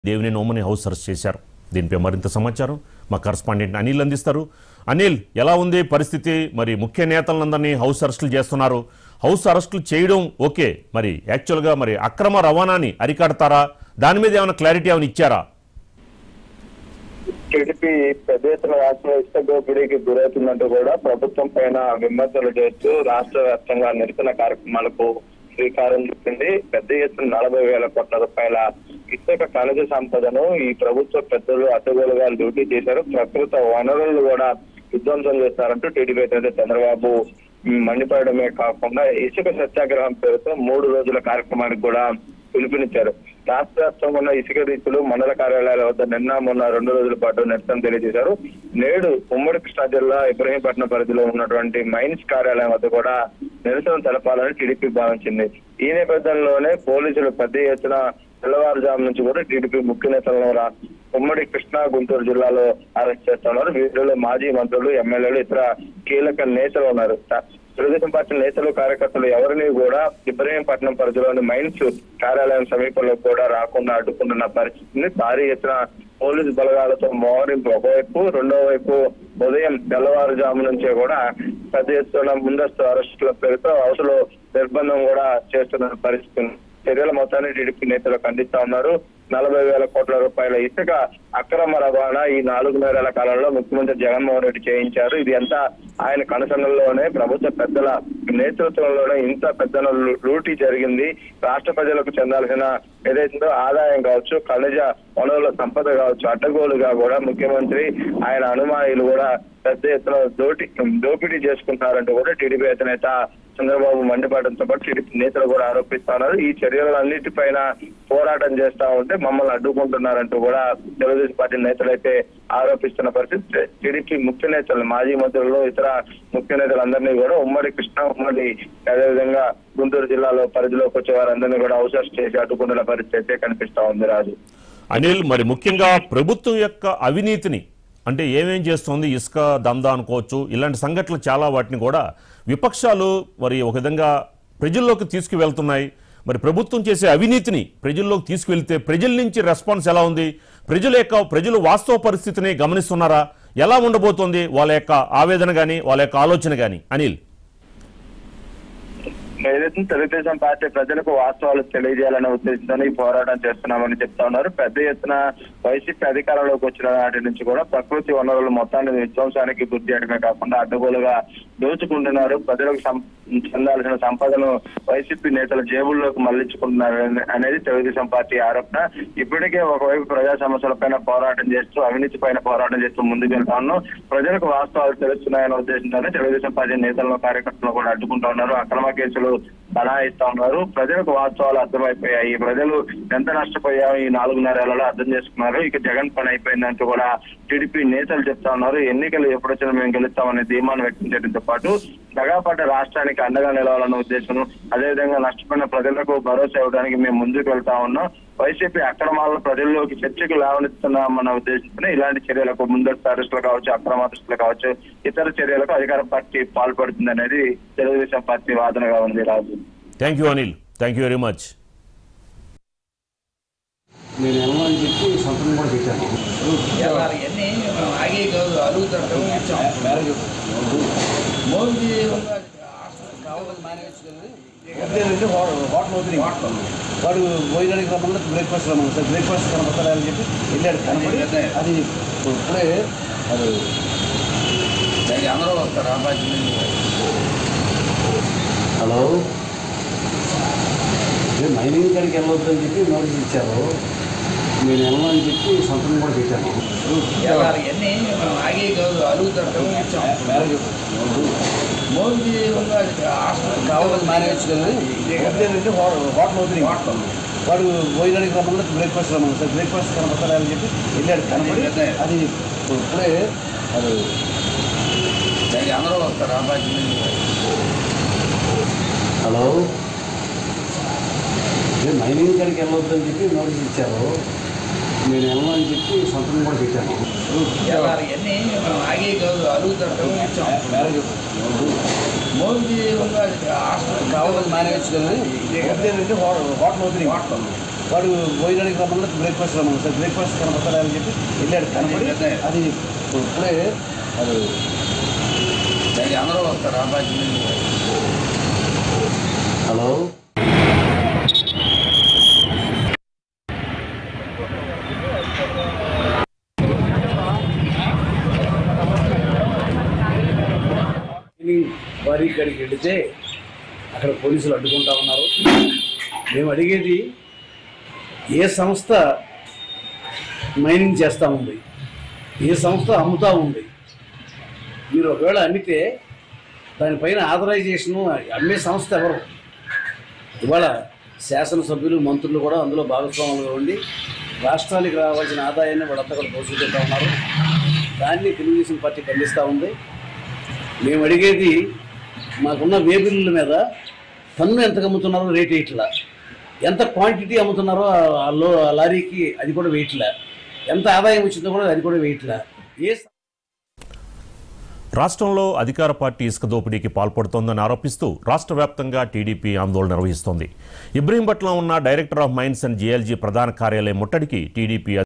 దేవిని నోమని house arrest చేశారు దీనిపై మరింత సమాచారం మా కరస్పాండెంట్ అనిల్ అందిస్తారు అనిల్ ఎలా ఉంది పరిస్థితి మరి ముఖ్య నేతలందరినీ హౌస్ అరెస్టులు చేస్తున్నారు హౌస్ అరెస్టులు చేయడం ఓకే మరి యాక్చువల్గా మరి అక్రమ రవాణాని అరికడతారా దాని మీద ఏమైనా క్లారిటీ ఏమైనా ఇచ్చారా టీడీపీ పెద్ద ఎత్తున రాష్ట్ర ఇసుక దోపిడీకి గురవుతుందంటూ కూడా ప్రభుత్వం పైన విమర్శలు చేస్తూ రాష్ట్ర వ్యాప్తంగా నిరసన కార్యక్రమాలకు శ్రీకారం చుట్టింది పెద్ద ఎత్తున నలభై వేల కోట్ల రూపాయల ఇసుక ఖనిజ సంపదను ఈ ప్రభుత్వ పెద్దలు అడ్డగోలుగా డ్యూటీ చేశారు ప్రకృత వనరులు కూడా విధ్వంసం చేస్తారంటూ టీడీపీ అధినేత చంద్రబాబు మండిపడమే కాకుండా ఇసుక సత్యాగ్రహం పేరుతో మూడు రోజుల కార్యక్రమానికి కూడా పిలుపునిచ్చారు రాష్ట్ర వ్యాప్తంగా ఉన్న ఇసుక రీతులు మండల కార్యాలయాల వద్ద నిన్న మొన్న రెండు రోజుల పాటు నిరసన తెలియజేశారు నేడు ఉమ్మడి కృష్ణా జిల్లా ఇబ్రహీంపట్నం పరిధిలో ఉన్నటువంటి మైన్స్ కార్యాలయం వద్ద కూడా నిరసన తెలపాలని టీడీపీ భావించింది ఈ నేపథ్యంలోనే పోలీసులు పెద్ద ఎత్తున తెల్లవారుజాము నుంచి కూడా టీడీపీ ముఖ్య నేతలను రా- ఉమ్మడి కృష్ణా గుంటూరు జిల్లాలో అరెస్ట్ చేస్తున్నారు వీరిలో మాజీ మంత్రులు ఎమ్మెల్యేలు ఇతర కీలక నేతలు ఉన్నారు త- తెలుగుదేశం పార్టీ నేతలు కార్యకర్తలు ఎవరిని కూడా ఇబ్రహీంపట్నం పరిధిలోని మైన్స్ కార్యాలయం సమీపంలో కూడా రాకుండా అడ్డుకుంటున్న పరిస్థితిని భారీ ఎత్తున పోలీసు బలగాలతో మోహరింపు ఒకవైపు రెండో వైపు ఉదయం తెల్లవారుజాము నుంచే కూడా పెద్ద ఎత్తున ముందస్తు అరెస్టుల పేరుతో అవసరం నిర్బంధం కూడా చేస్తున్న పరిస్థితి ఉంది. చర్యల మొత్తాన్ని టీడీపీ నేతలు ఖండిస్తా ఉన్నారు నలభై వేల కోట్ల రూపాయల ఇసుక అక్రమ రవాణా ఈ నాలుగున్నర కాలంలో ముఖ్యమంత్రి జగన్మోహన్ రెడ్డి చేయించారు ఇది అంతా ఆయన కనసనలోనే ప్రభుత్వ పెద్దల నేతృత్వంలోనే ఇంత పెద్ద లూ- లూటీ జరిగింది రాష్ట్ర ప్రజలకు చెందాల్సిన ఏదైతుందో ఆదాయం కావచ్చు ఖనిజ వనరుల సంపద కావచ్చు అడ్డగోలుగా కూడా ముఖ్యమంత్రి ఆయన అనుమానులు కూడా పెద్ద ఎత్తున దోటి దోపిడీ చేసుకుంటున్నారంటూ కూడా టీడీపీ అధినేత చంద్రబాబు మండిపడడంతో పాటు టీడీపీ నేతలు కూడా ఆరోపిస్తా ఉన్నారు ఈ చర్యలన్నిటిపైన పోరాటం చేస్తా ఉంటే మమ్మల్ని అడ్డుకుంటున్నారంటూ కూడా తెలుగుదేశం పార్టీ నేతలు అయితే ఆరోపిస్తున్న పరిస్థితి టీడీపీ ముఖ్య నేతలు మాజీ మంత్రులు ఇతర ముఖ్య నేతలందరినీ కూడా ఉమ్మడి కృష్ణా ఉమ్మడి అదేవిధంగా గుంటూరు జిల్లాలో పరిధిలోకి వచ్చే వారందరినీ కూడా అవసరం చేసి అడ్డుకుంటున్న పరిస్థితి అయితే కనిపిస్తా ఉంది రాజు అనిల్ మరి ముఖ్యంగా ప్రభుత్వం యొక్క అవినీతిని అంటే ఏమేం చేస్తుంది ఇసుక దందా అనుకోవచ్చు ఇలాంటి సంఘటనలు చాలా వాటిని కూడా విపక్షాలు మరి ఒక విధంగా ప్రజల్లోకి తీసుకువెళ్తున్నాయి మరి ప్రభుత్వం చేసే అవినీతిని ప్రజల్లోకి తీసుకువెళ్తే ప్రజల నుంచి రెస్పాన్స్ ఎలా ఉంది ప్రజల యొక్క ప్రజలు వాస్తవ పరిస్థితిని గమనిస్తున్నారా ఎలా ఉండబోతోంది వాళ్ళ యొక్క ఆవేదన కానీ వాళ్ళ యొక్క ఆలోచన కానీ అనిల్ ఏదైతే తెలుగుదేశం పార్టీ ప్రజలకు వాస్తవాలు తెలియజేయాలనే ఉద్దేశంతో ఈ పోరాటం చేస్తున్నామని చెప్తా ఉన్నారు పెద్ద ఎత్తున వైసీపీ అధికారంలోకి వచ్చిన నాటి నుంచి కూడా ప్రకృతి వనరులు మొత్తాన్ని విధ్వంసానికి గురి చేయడమే కాకుండా అడ్డగోలుగా దోచుకుంటున్నారు ప్రజలకు సం- చెందాల్సిన సంపదను వైసీపీ నేతల జేబుల్లోకి మళ్లించుకుంటున్నారు అనే- అనేది తెలుగుదేశం పార్టీ ఆరోపణ ఇప్పటికే ఒకవైపు ప్రజా సమస్యలపైన పోరాటం చేస్తూ అవినీతి పైన పోరాటం చేస్తూ ముందుకు వెళ్తా ఉన్నాం ప్రజలకు వాస్తవాలు తెలుస్తున్నాయనే ఉద్దేశంతోనే తెలుగుదేశం పార్టీ నేతలను కార్యకర్తలు కూడా అడ్డుకుంటా ఉన్నారు అక్రమ కేసులు బనాయిస్తా ఉన్నారు ప్రజలకు వాస్తవాలు అర్థమైపోయాయి ప్రజలు ఎంత నష్టపోయామో ఈ నాలుగున్నరేళ్లలో అర్థం చేసుకున్నారు ఇక జగన్ పని అయిపోయిందంటూ కూడా టీడీపీ నేతలు చెప్తా ఉన్నారు ఎన్నికలు ఎప్పుడొచ్చినా మేము గెలుస్తామనే ధీమాను వ్యక్తం చేయడంతో పాటు దగాపడ్డ రాష్ట్రానికి అండగా నిలవాలన్న ఉద్దేశం అదేవిధంగా నష్టపోయిన ప్రజలకు భరోసా ఇవ్వడానికి మేము ముందుకు వెళ్తా ఉన్నాం వైసీపీ అక్రమాలను ప్రజల్లోకి చర్చకు లేవనెత్తున్నామన్న ఉద్దేశంతో ఇలాంటి చర్యలకు ముందస్తు అరెస్టులు కావచ్చు అక్రమ అరెస్టులు కావచ్చు ఇతర చర్యలకు అధికార పార్టీ పాల్పడుతుంది అనేది తెలుగుదేశం పార్టీ వాదనగా ఉంది Raju thank you Anil thank you very much నేను వెళ్ళమని చెప్పి సంతకం కూడా పెట్టాను అవన్నీ మనం ఆగే కాదు అడుగుతాడు ఇచ్చాం మోదీ కావాలి మేనేజ్ అంటే హోటల్ ఓపెనింగ్ వాడు భోజనానికి రమ్మన్నా బ్రేక్ఫాస్ట్ రమ్మన్నా సార్ బ్రేక్ఫాస్ట్ కనపడతారా అని చెప్పి వెళ్ళాడు కనపడి అది ఇప్పుడే అది అందరూ వస్తారు అబ్బాయి హలో నేను మైనింగ్ కాడికి వెళ్ళొద్దని చెప్పి నోటీస్ ఇచ్చారు నేను వెళ్ళమని చెప్పి సంతకం కూడా పెట్టాను అవన్నీ మనం ఆగే కాదు అడుగుతాడు ఇచ్చాం మోదీ కావాలి మేనేజ్ అంటే హోటల్ ఓపెనింగ్ వాడు భోజనానికి రమ్మన్నా బ్రేక్ఫాస్ట్ రమ్మన్నా సార్ బ్రేక్ఫాస్ట్ కనపడతారా అని చెప్పి వెళ్ళాడు కనపడి అది ఇప్పుడే అది అందరూ వస్తారు అబ్బాయి హలో నేను మైనింగ్ కాడికి వెళ్ళొద్దని చెప్పి నోటీస్ ఇచ్చారు నేను వెళ్ళమని చెప్పి సంతకం కూడా పెట్టాను అవన్నీ మనం ఆగే కాదు అడుగుతాడు ఇచ్చాం మోదీ కావాలి మేనేజ్ అంటే హోటల్ ఓపెనింగ్ వాడు పోయినానికి రమ్మన్నా బ్రేక్ఫాస్ట్ రమ్మన్నా సార్ బ్రేక్ఫాస్ట్ కనపడతారా అని చెప్పి వెళ్ళాడు కనపడి అది ఇప్పుడే అది దానికి అందరూ వస్తారు అపార్ట్మెంట్ హలో వారి ఇక్కడికి వెళితే అక్కడ పోలీసులు అడ్డుకుంటా ఉన్నారు మేము అడిగేది ఏ సంస్థ మైనింగ్ చేస్తూ ఉంది ఏ సంస్థ అమ్ముతూ ఉంది మీరు ఒకవేళ అమ్మితే దానిపైన ఆథరైజేషను అమ్మే సంస్థ ఎవరు ఇవాళ శాసనసభ్యులు మంత్రులు కూడా అందులో భాగస్వాములుగా ఉండి రాష్ట్రానికి రావాల్సిన ఆదాయాన్ని వాళ్ళంతా కూడా పోషిస్తుంటా ఉన్నారు దాన్ని తెలుగుదేశం పార్టీ ఖండిస్తూ ఉంది మేము అడిగేది మాకున్న వేబిల్లుల మీద పన్ను ఎంత అమ్ముతున్నారో రేట్ వేయట్లా ఎంత క్వాంటిటీ అమ్ముతున్నారో ఆ- ఆ లో ఆ లారీకి అది కూడా వేయట్లా ఎంత ఆదాయం వచ్చిందో కూడా అది కూడా వేయట్లా ఏ స- రాష్ట్రంలో అధికార పార్టీ ఇసుక దోపిడీకి పాల్పడుతోందని ఆరోపిస్తూ రాష్ట్ర వ్యాప్తంగా టీడీపీ ఆందోళన నిర్వహిస్తోంది ఇబ్రహీంపట్నం ఉన్న director of mines and GLG ప్రధాన కార్యాలయం ముట్టడికి టీడీపీ